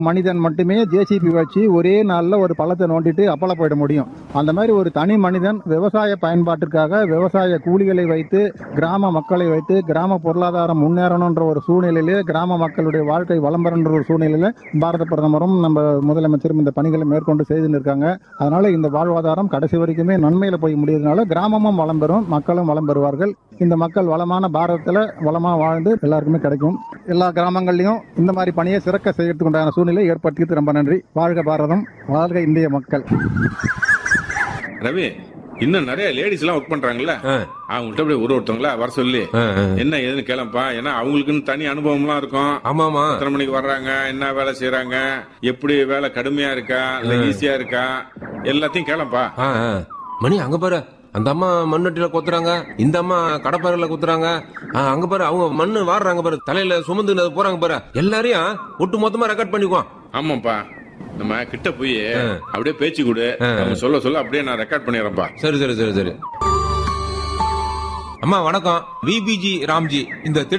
மனிதன் மட்டுமே ஜேசிபி வச்சு ஒரே நாள்ல ஒரு பள்ளத்தை நோண்டிட்டு அப்பள போயிட முடியும் அந்த மாதிரி ஒரு தனி மனிதன் விவசாய பயன்பாட்டிற்காக விவசாய கூலிகளை வைத்து கிராம மக்களை வைத்து கிராம பொருளாதாரம் முன்னேறணுன்ற ஒரு சூழ்நிலையிலே கிராம மக்களுடைய வாழ்க்கை வளம் பெறன்ற ஒரு சூழ்நிலையில பாரத பிரதமரும் நம்ம முதலமைச்சரும் இந்த பணிகளை மேற்கொண்டு செய்துன்னு இருக்காங்க அதனால இந்த வாழ்வாதாரம் கடைசி வரைக்குமே நன்மையில போய் முடியறதுனால கிராமமும் வளம் பெறும் மக்களும் வளம் பெறுவார்கள் இந்த மக்கள் வளமான பாரதத்துல வளமா வாழ்ந்து எல்லாருக்குமே கிடைக்கும் எல்லா கிராமங்கள்லயும் இந்த மாதிரி பணியை சிறக்க செய்யறதுக்கு உண்டான சூழ்நிலை ஏற்படுத்தியது ரொம்ப நன்றி வாழ்க பாரதம் வாழ்க இந்திய மக்கள் ரவி இன்னும் நிறைய லேடிஸ் எல்லாம் ஒர்க் பண்றாங்கல்ல ஆ, அவங்கள்ட்ட அப்படியே ஒரு ஒருத்தவங்கள வர சொல்லி ஆ, ஆ. என்ன ஏதுன்னு கேளப்பா ஏன்னா அவங்களுக்குன்னு தனி அனுபவம்லாம் இருக்கும் ஆமாமா எத்தனை மணிக்கு வர்றாங்க என்ன வேலை செய்யறாங்க எப்படி வேலை கடுமையா இருக்கா இல்ல ஈஸியா இருக்கா எல்லாத்தையும் கேளப்பா ஆ, ஆ. மணி அங்க பாரு அந்த அம்மா மண்வெட்டில கொத்துறாங்க இந்த அம்மா கடப்பாறையில குத்துறாங்க ஆ, அங்க பாரு அவங்க மண்ணு வாடுறாங்க பாரு தலையில சுமந்து போறாங்க பாரு எல்லாரையும் ஒட்டு மொத்தமா ரெக்கார்ட் பண்ணிக்குவோம் ஆமாப்பா நம்ம கிட்ட போய் அப்படியே பேச்சு கொடு அவங்க சொல்ல சொல்ல அப்படியே நான் ரெக்கார்ட் பண்ணிடுறேன்ப்பா சரி சரி சரி சரி அம்மா வணக்கம் விபிஜி ராம்ஜி இந்த திட்டம்